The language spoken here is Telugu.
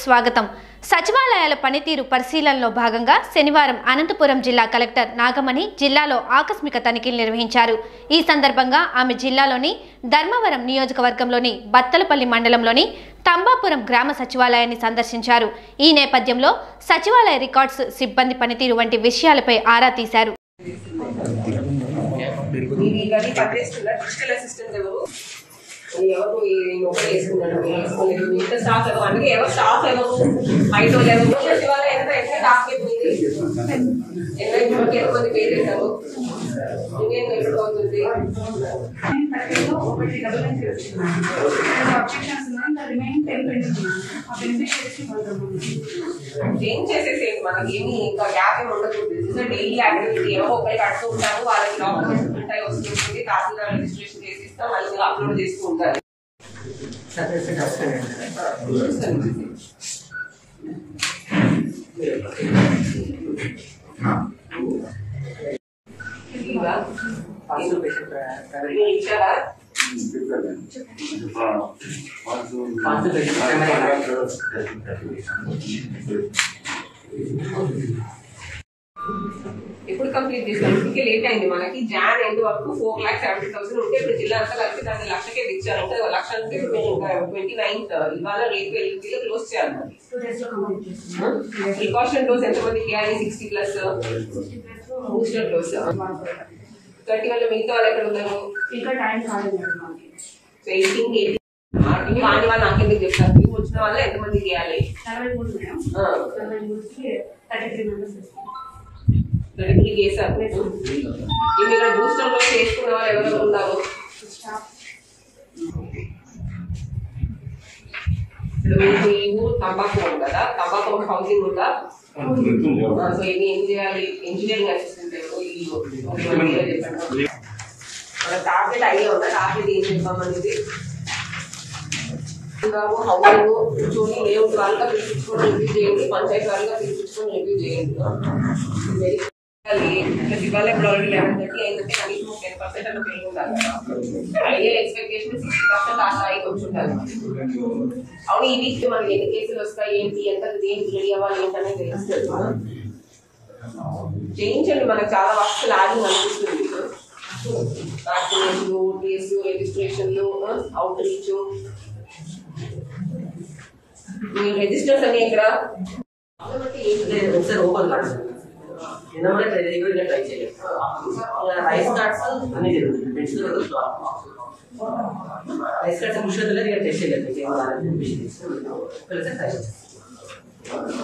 స్వాగతం సచివాలయాల పనితీరు పరిశీలనలో భాగంగా శనివారం అనంతపురం జిల్లా కలెక్టర్ నాగమణి జిల్లాలో ఆకస్మిక తనిఖీలు నిర్వహించారు ఈ సందర్భంగా ఆమె జిల్లాలోని ధర్మవరం నియోజకవర్గంలోని బత్తలపల్లి మండలంలోని తంబాపురం గ్రామ సచివాలయాన్ని సందర్శించారు ఈ నేపథ్యంలో సచివాలయ రికార్డ్స్ సిబ్బంది పనితీరు వంటి విషయాలపై ఆరా తీశారు ఇది గది పనిచేస్తున్న డిజిటల్ అసిస్టెంట్ ఎవరు ఎవరు ఈ నొప్పి వేసుకున్నాడు వేసుకోలేదు మిగతా స్టాఫ్ ఎవరు అందుకే ఎవరు స్టాఫ్ ఎవరు బయట వాళ్ళు ఎవరు సచివాలయం ఎంత ఎంత టాస్క్ అయిపోయింది ఎనభై మూడుకి ఎంతమంది పే చేశారు ఇంకేం ఎప్పుడు అవుతుంది ప్రతిలో ఒకటి డబుల్ ఎంట్రీ వచ్చింది అబ్జెక్షన్స్ ఉన్నాయి ద రిమైనింగ్ టెన్ పెండింగ్ ఆ బెనిఫిషియరీస్ కొంటాము చేంజ్ చేసేసేది మనకి ఏమి ఇంకా గ్యాప్ ఏమి ఉండదు దిస్ డైలీ యాక్టివిటీ ఎవరో ఒకరికి కడుతూ ఉంటారు వాళ్ళకి డాక్యుమెంట్స్ ఉంటాయి వస్తుంది తహసీల్దార్ రిజిస్ట్రేషన్ చేసి ఇస్తాం మళ్ళీ అప్లోడ్ చేస్తూ ఉంటారు ఇవా? ఇవి ఇచ్చారా ఎప్పుడు కంప్లీట్ చేశారు ఇప్పటికే లేట్ అయింది మనకి జాన్ ఎండ్ వరకు ఫోర్ లాక్ సెవెంటీ థౌసండ్ ఉంటే ఇప్పుడు జిల్లా అంతా కలిపి దాన్ని లక్షకే ఇచ్చారు అంటే లక్ష అంటే ఇప్పుడు మేము ఇంకా ట్వంటీ నైన్త్ ఇవాళ రేపు ఎల్లుండిలో క్లోజ్ చేయాలి మరి టూ డేస్ లో కంప్లీట్ చేస్తాము ప్రికాషన్ డోస్ ఎంతమందికి ఇవ్వాలి sixty plus booster dose thirty వల్ల మిగతా వాళ్ళు ఎక్కడ ఉన్నారు ఇంకా టైం కాలేదు మేడం మనకి ఎయిటీన్ ఎయిటీన్ కాని వాళ్ళు నాకెందుకు చెప్తారు ఇవి వచ్చిన వాళ్ళు ఎంతమందికి ఇవ్వాలి నలభై మూడు మేడం ఆ. నలభై మూడుకి థర్టీ త్రీ మెంబర్స్ ఇస్తాం థర్టీ చేశారు ఇవి ఇక్కడ బూస్టర్ డోస్ వేసుకున్న వాళ్ళు ఎవరెవరు ఉన్నారు స్టాఫ్ ఇప్పుడు మీకు ఈ ఊరు తంబాకు కదా తంబాకు హౌసింగ్ ఉందా సో ఇది ఏం చేయాలి ఇంజనీరింగ్ అసిస్టెంట్ ఇల్లు ఒక వన్ ఇయర్ చెప్పండి మన టార్గెట్ ఐడియా ఉందా టార్గెట్ ఏం చెప్పామనేది బాబు హౌసింగ్ కూర్చొని లేఅవుట్ వాళ్ళగా పిలిపించుకొని రివ్యూ చేయండి పంచాయతీ వాళ్ళగా పిలిపించుకొని రివ్యూ చేయండి Very ఇట్లా ఇవాళ ఇప్పుడు ఆల్రెడీ లెవెన్ థర్టీ అయిందంటే కనీసం టెన్ పర్సెంట్ అన్న పెరిగి ఉండాలి ఐడియల్ ఎక్స్పెక్టేషన్ సిక్స్టీ పర్సెంట్ ఆ స్థాయికి వచ్చి ఉండాలి అవును ఈ వీక్ మనకి ఎన్ని కేసులు వస్తాయి ఏంటి ఎంత దేనికి రెడీ అవ్వాలి ఏంటనేది తెలుస్తుంది చేయించండి మనకు చాలా వర్క్ లాగింగ్ అనిపిస్తుంది వ్యాక్సినేషన్ ఓటీఎస్ రిజిస్ట్రేషన్లు అవుట్ రీచ్ మీ రిజిస్టర్స్ అన్ని ఇక్కడ ఒకసారి ఓపెన్ కార్డ్స్ నిన్న రెగ్యులర్ ట్రై చేయలేదు రైస్ కార్డ్స్ అన్ని జరుగుతుంది పెన్సిల్ రైస్ కార్డ్స్ ముషోద్ లేదు టెస్ట్ చేయలేదు మీకు ఏమో రాలేదు ఒకసారి ట్రై చేస్తాను